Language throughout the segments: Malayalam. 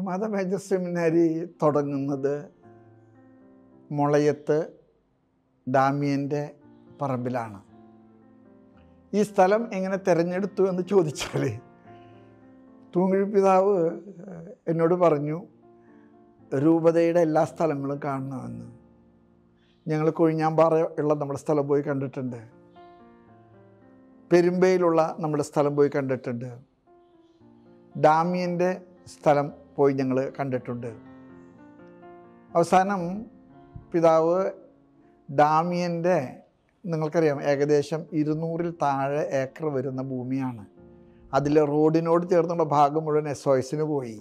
മേരിമാത മേജർ സെമിനാരി തുടങ്ങുന്നത് മുളയത്ത് ഡാമിയൻ്റെ പറമ്പിലാണ് ഈ സ്ഥലം എങ്ങനെ തിരഞ്ഞെടുത്തു എന്ന് ചോദിച്ചാൽ തൂങ്ങിഴി പിതാവ് എന്നോട് പറഞ്ഞു രൂപതയുടെ എല്ലാ സ്ഥലങ്ങളും കാണണമെന്ന് ഞങ്ങൾ കൊഴിഞ്ഞാമ്പാറ ഉള്ള നമ്മുടെ സ്ഥലം പോയി കണ്ടിട്ടുണ്ട് പെരുമ്പയിലുള്ള നമ്മുടെ സ്ഥലം പോയി കണ്ടിട്ടുണ്ട് ഡാമിയൻ്റെ സ്ഥലം പോയി ഞങ്ങൾ കണ്ടിട്ടുണ്ട് അവസാനം പിതാവ് ഡാമിയൻ്റെ നിങ്ങൾക്കറിയാം ഏകദേശം ഇരുന്നൂറിൽ താഴെ ഏക്കർ വരുന്ന ഭൂമിയാണ് അതിൽ റോഡിനോട് ചേർന്നുള്ള ഭാഗം മുഴുവൻ എസ് ഒ എസിന് പോയി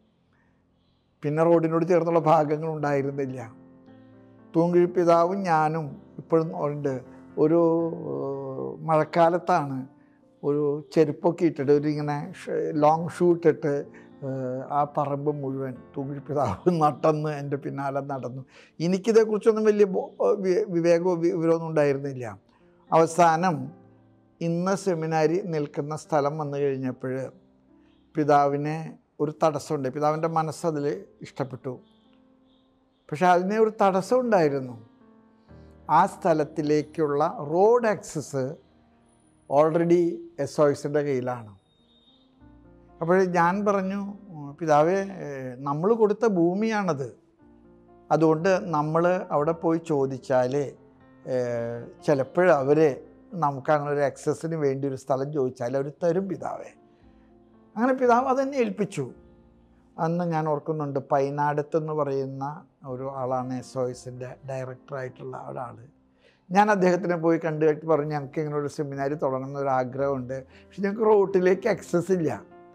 പിന്നെ റോഡിനോട് ചേർന്നുള്ള ഭാഗങ്ങൾ ഉണ്ടായിരുന്നില്ല തൂങ്കിഴി പിതാവും ഞാനും ഇപ്പോഴും ഉണ്ട് ഒരു ഏഹ്, മഴക്കാലത്താണ് ഒരു ചെരുപ്പൊക്കെ ഇട്ടിട്ട് ഒരു ഇങ്ങനെ ലോങ് ഷൂ ഇട്ടിട്ട് ഏഹ്, ആ പറമ്പ് മുഴുവൻ തൂങ്ങിഴി പിതാവ് നടന്ന് എൻ്റെ പിന്നാലെ നടന്നു എനിക്കിതേക്കുറിച്ചൊന്നും വലിയ ബോ- വി- വിവേകമോ വി- വിവരമൊന്നും ഉണ്ടായിരുന്നില്ല അവസാനം ഇന്ന് സെമിനാരി നിൽക്കുന്ന സ്ഥലം വന്നു കഴിഞ്ഞപ്പോൾ പിതാവിനെ ഒരു തടസ്സമുണ്ട് പിതാവിൻ്റെ മനസ്സതിൽ ഇഷ്ടപ്പെട്ടു പക്ഷെ അതിന് ഒരു തടസ്സം ഉണ്ടായിരുന്നു ആ സ്ഥലത്തിലേക്കുള്ള റോഡ് ആക്സസ് ഓൾറെഡി എസ് ഒയ്സിൻ്റെ കയ്യിലാണ് അപ്പോൾ ഞാൻ പറഞ്ഞു "ഉം, പിതാവേ നമ്മൾ കൊടുത്ത ഭൂമിയാണത് അതുകൊണ്ട് നമ്മൾ അവിടെ പോയി ചോദിച്ചാൽ ചിലപ്പോൾ അവർ നമുക്ക് അങ്ങനെ ഒരു ആക്സസിന് വേണ്ടി ഒരു സ്ഥലം ചോദിച്ചാൽ അവർ തരും പിതാവേ അങ്ങനെ പിതാവ് അതെന്നെ ഏൽപ്പിച്ചു അന്ന് ഞാൻ ഓർക്കുന്നുണ്ട് പൈനാടത്ത് എന്ന് പറയുന്ന ഒരു ആളാണ് എസ് ഒ എസിൻ്റെ ഡയറക്ടറായിട്ടുള്ള ഒരാൾ ഞാൻ അദ്ദേഹത്തിനെ പോയി കണ്ടു കഴിഞ്ഞിട്ട് പറഞ്ഞു ഞങ്ങൾക്ക് ഇങ്ങനെ ഒരു സെമിനാരി തുടങ്ങുന്ന ഒരു ആഗ്രഹമുണ്ട് പക്ഷെ ഞങ്ങൾക്ക് റോട്ടിലേക്ക് ആക്സസ് ഇല്ല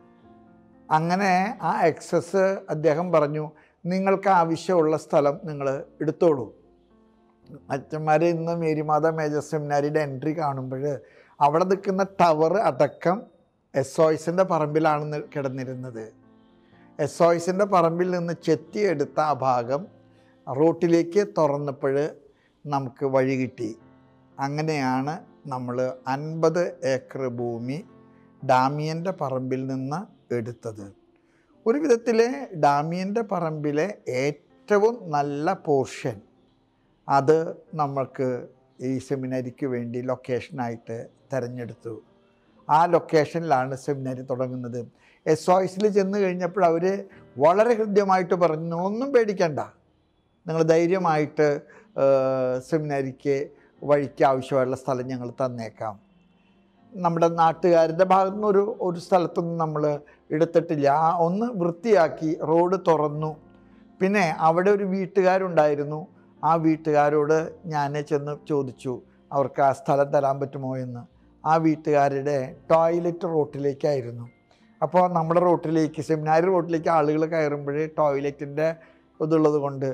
അങ്ങനെ ആ ആക്സസ് അദ്ദേഹം പറഞ്ഞു നിങ്ങൾക്ക് ആവശ്യമുള്ള സ്ഥലം നിങ്ങൾ എടുത്തോളൂ അച്ഛന്മാർ ഇന്ന് മേരിമാത മേജർ സെമിനാരിയുടെ എൻട്രി കാണുമ്പോൾ അവിടെ നിൽക്കുന്ന ടവർ അടക്കം എസ് ഒയ്സിൻ്റെ പറമ്പിലാണ് നി- കിടന്നിരുന്നത് എസ് ഒയ്സിൻ്റെ പറമ്പിൽ നിന്ന് ചെത്തിയെടുത്ത ആ ഭാഗം റോട്ടിലേക്ക് തുറന്നപ്പോൾ നമുക്ക് വഴി കിട്ടി അങ്ങനെയാണ് നമ്മൾ അൻപത് ഏക്കർ ഭൂമി ഡാമിയൻ്റെ പറമ്പിൽ നിന്ന് എടുത്തത് ഒരു വിധത്തിൽ ഡാമിയൻ്റെ പറമ്പിലെ ഏറ്റവും നല്ല പോർഷൻ അത് നമ്മൾക്ക് ഈ സെമിനാരിക്ക് വേണ്ടി ലൊക്കേഷനായിട്ട് തിരഞ്ഞെടുത്തു ആ ലൊക്കേഷനിലാണ് സെമിനാരി തുടങ്ങുന്നത് എസ് ഒയ്സിൽ ചെന്ന് കഴിഞ്ഞപ്പോൾ അവർ വളരെ ഹൃദ്യമായിട്ട് പറഞ്ഞു നിങ്ങളൊന്നും പേടിക്കണ്ട നിങ്ങൾ ധൈര്യമായിട്ട് സെമിനാരിക്ക് വഴിക്ക് ആവശ്യമായുള്ള സ്ഥലം ഞങ്ങൾ തന്നേക്കാം നമ്മുടെ നാട്ടുകാരുടെ ഭാഗത്തു നിന്ന് ഒരു ഒരു സ്ഥലത്തൊന്നും നമ്മൾ എടുത്തിട്ടില്ല ആ ഒന്ന് വൃത്തിയാക്കി റോഡ് തുറന്നു പിന്നെ അവിടെ ഒരു വീട്ടുകാരുണ്ടായിരുന്നു ആ വീട്ടുകാരോട് ഞാൻ ചെന്ന് ചോദിച്ചു അവർക്ക് ആ സ്ഥലം തരാൻ പറ്റുമോ എന്ന് ആ വീട്ടുകാരുടെ ടോയ്ലറ്റ് റോട്ടിലേക്കായിരുന്നു അപ്പോൾ നമ്മുടെ റോട്ടിലേക്ക് സെമിനാരി റോട്ടിലേക്ക് ആളുകൾ കയറുമ്പോൾ ടോയ്ലറ്റിൻ്റെ ഇതുള്ളത് കൊണ്ട്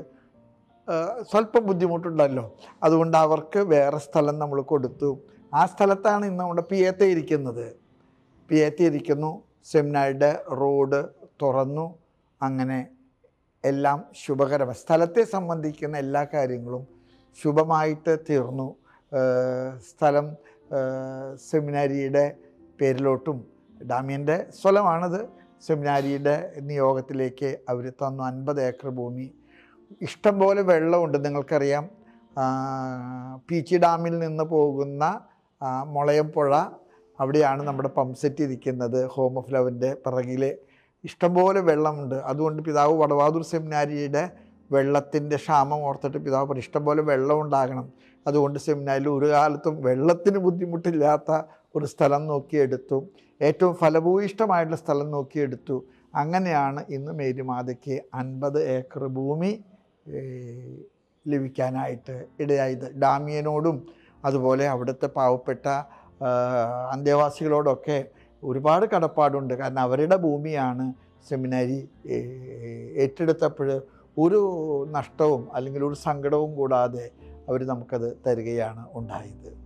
ആ, സ്വല്പം ബുദ്ധിമുട്ടുണ്ടല്ലോ അതുകൊണ്ട് അവർക്ക് വേറെ സ്ഥലം നമ്മൾ കൊടുത്തു ആ സ്ഥലത്താണ് ഇന്ന് നമ്മുടെ പിയത്തെ ഇരിക്കുന്നത് പിയത്തെ ഇരിക്കുന്നു സെമിനാരിയുടെ റോഡ് തുറന്നു അങ്ങനെ എല്ലാം ശുഭകരമായി സ്ഥലത്തെ സംബന്ധിക്കുന്ന എല്ലാ കാര്യങ്ങളും ശുഭമായിട്ട് തീർന്നു ഏഹ് സ്ഥലം ഏഹ് സെമിനാരിയുടെ പേരിലോട്ടും ഡാമിയൻ്റെ സ്ഥലമാണത് സെമിനാരിയുടെ നിയോഗത്തിലേക്ക് അവർ തന്നു അൻപത് ഏക്കർ ഭൂമി ഇഷ്ടംപോലെ വെള്ളമുണ്ട് നിങ്ങൾക്കറിയാം ആ, പീച്ചി ഡാമിൽ നിന്ന് പോകുന്ന ആ, മുളയം പുഴ അവിടെയാണ് നമ്മുടെ പമ്പ് സെറ്റ് ഇരിക്കുന്നത് ഹോം ഓഫ് ലവിൻ്റെ പിറകിൽ ഇഷ്ടംപോലെ വെള്ളമുണ്ട് അതുകൊണ്ട് പിതാവ് വടവാതൂർ സെമിനാരിയുടെ വെള്ളത്തിൻ്റെ ക്ഷാമം ഓർത്തിട്ട് പിതാവ് പറയും ഇഷ്ടംപോലെ വെള്ളം ഉണ്ടാകണം അതുകൊണ്ട് സെമിനാരിൽ ഒരു കാലത്തും വെള്ളത്തിന് ബുദ്ധിമുട്ടില്ലാത്ത ഒരു സ്ഥലം നോക്കിയെടുത്തു ഏറ്റവും ഫലഭൂയിഷ്ടമായിട്ടുള്ള സ്ഥലം നോക്കിയെടുത്തു അങ്ങനെയാണ് ഇന്ന് മേരിമാതയ്ക്ക് അൻപത് ഏക്കർ ഭൂമി ഏഹ്, ലഭിക്കാനായിട്ട് ഇടയായത് ഡാമിയനോടും അതുപോലെ അവിടുത്തെ പാവപ്പെട്ട ആ, അന്തേവാസികളോടൊക്കെ ഒരുപാട് കടപ്പാടുണ്ട് കാരണം അവരുടെ ഭൂമിയാണ് സെമിനാരി ഏഹ്, ഏറ്റെടുത്തപ്പോൾ ഒരു നഷ്ടവും അല്ലെങ്കിൽ ഒരു സങ്കടവും കൂടാതെ അവർ നമുക്കത് തരികയാണ് ഉണ്ടായത്